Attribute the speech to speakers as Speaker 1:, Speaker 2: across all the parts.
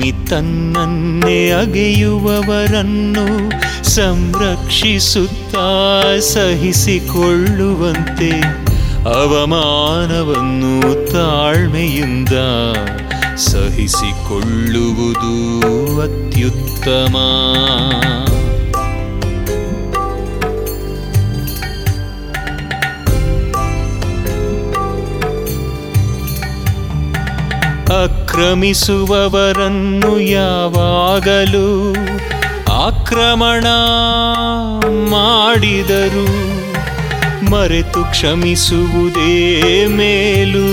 Speaker 1: ಅಗ್ನಿ ತನ್ನನ್ನೇ ಅಗೆಯುವವರನ್ನು ಸಂರಕ್ಷಿಸುತ್ತಾ ಸಹಿಸಿಕೊಳ್ಳುವಂತೆ ಅವಮಾನವನ್ನು ತಾಳ್ಮೆಯಿಂದ ಸಹಿಸಿಕೊಳ್ಳುವುದು ಅತ್ಯುತ್ತಮ ಅಕ್ರಮಿಸುವವರನ್ನು ಯಾವಾಗಲೂ ಆಕ್ರಮಣ ಮಾಡಿದರು ಮರೆತು ಕ್ಷಮಿಸುವುದೇ ಮೇಲು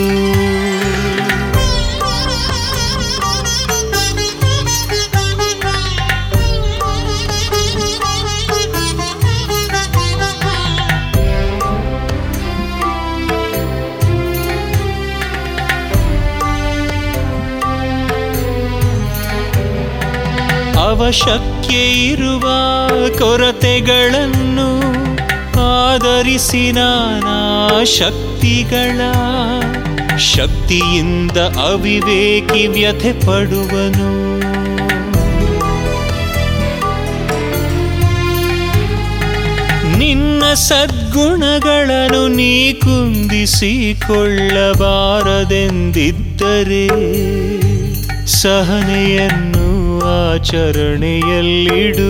Speaker 1: ಅವಶ್ಯಕ್ಕೆ ಇರುವ ಕೊರತೆಗಳನ್ನು ಆಧರಿಸಿ ನಾನಾ ಶಕ್ತಿಗಳ ಶಕ್ತಿಯಿಂದ ಅವಿವೇಕಿ ವ್ಯಥೆ ಪಡುವನು ನಿನ್ನ ಸದ್ಗುಣಗಳನ್ನು ನೀ ಕುಂದಿಸಿಕೊಳ್ಳಬಾರದೆಂದಿದ್ದರೆ ಸಹನೆಯನ್ನು ಆಚರಣೆಯಲ್ಲಿಡು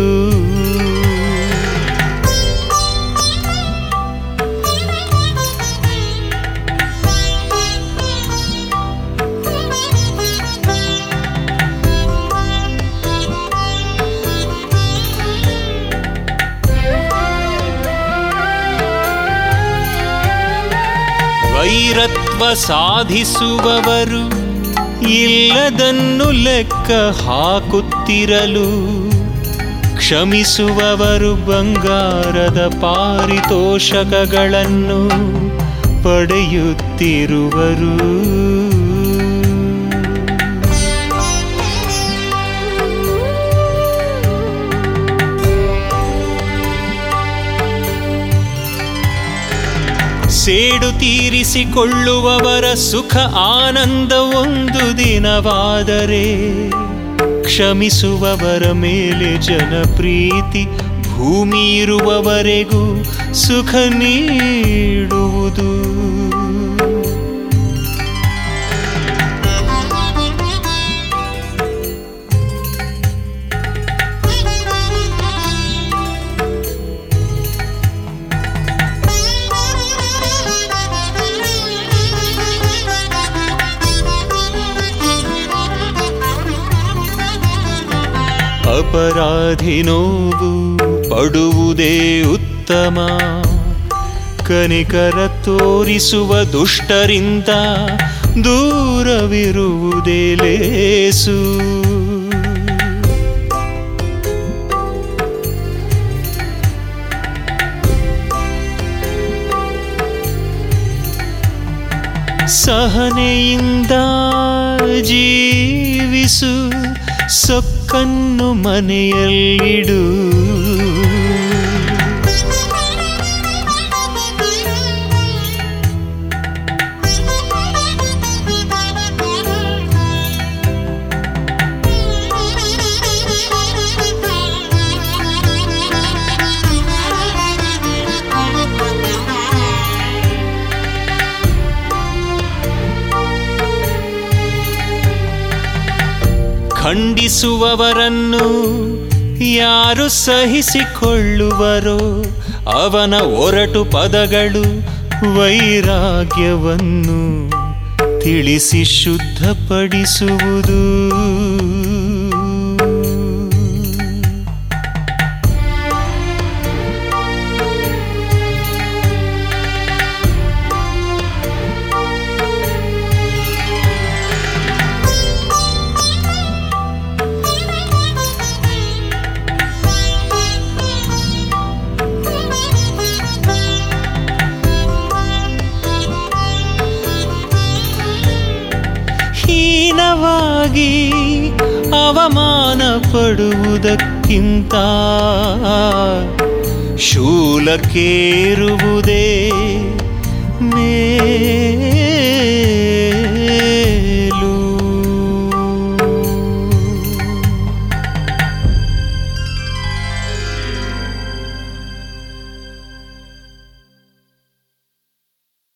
Speaker 1: ವೈರತ್ವ ಸಾಧಿಸುವವರು ಇಲ್ಲದನ್ನು ಲೆಕ್ಕ ಹಾಕುತ್ತಿರಲು ಕ್ಷಮಿಸುವವರು ಬಂಗಾರದ ಪಾರಿತೋಷಕಗಳನ್ನು ಪಡೆಯುತ್ತಿರುವರು ಸೇಡು ತೀರಿಸಿಕೊಳ್ಳುವವರ ಸುಖ ಆನಂದ ಒಂದು ದಿನವಾದರೆ ಕ್ಷಮಿಸುವವರ ಮೇಲೆ ಜನಪ್ರೀತಿ ಭೂಮಿ ಇರುವವರೆಗೂ ಸುಖ ನೀಡುವುದು ಅಪರಾಧಿ ನೋವು ಪಡುವುದೇ ಉತ್ತಮ ಕನಿಕರ ತೋರಿಸುವ ದುಷ್ಟರಿಂದ ದೂರವಿರುವುದೇ ಲೇಸು ಸಹನೆಯಿಂದ ಜೀವಿಸು ಸೊಕ್ಕನ್ನು ಮನೆಯಲ್ಲಿಡು ಖಂಡಿಸುವವರನ್ನು ಯಾರು ಸಹಿಸಿಕೊಳ್ಳುವರೋ ಅವನ ಒರಟು ಪದಗಳು ವೈರಾಗ್ಯವನ್ನು ತಿಳಿಸಿ ಶುದ್ಧಪಡಿಸುವುದು ಹೀನವಾಗಿ ಅವಮಾನ ಪಡುವುದಕ್ಕಿಂತ ಶೂಲಕ್ಕೇರುವುದೇ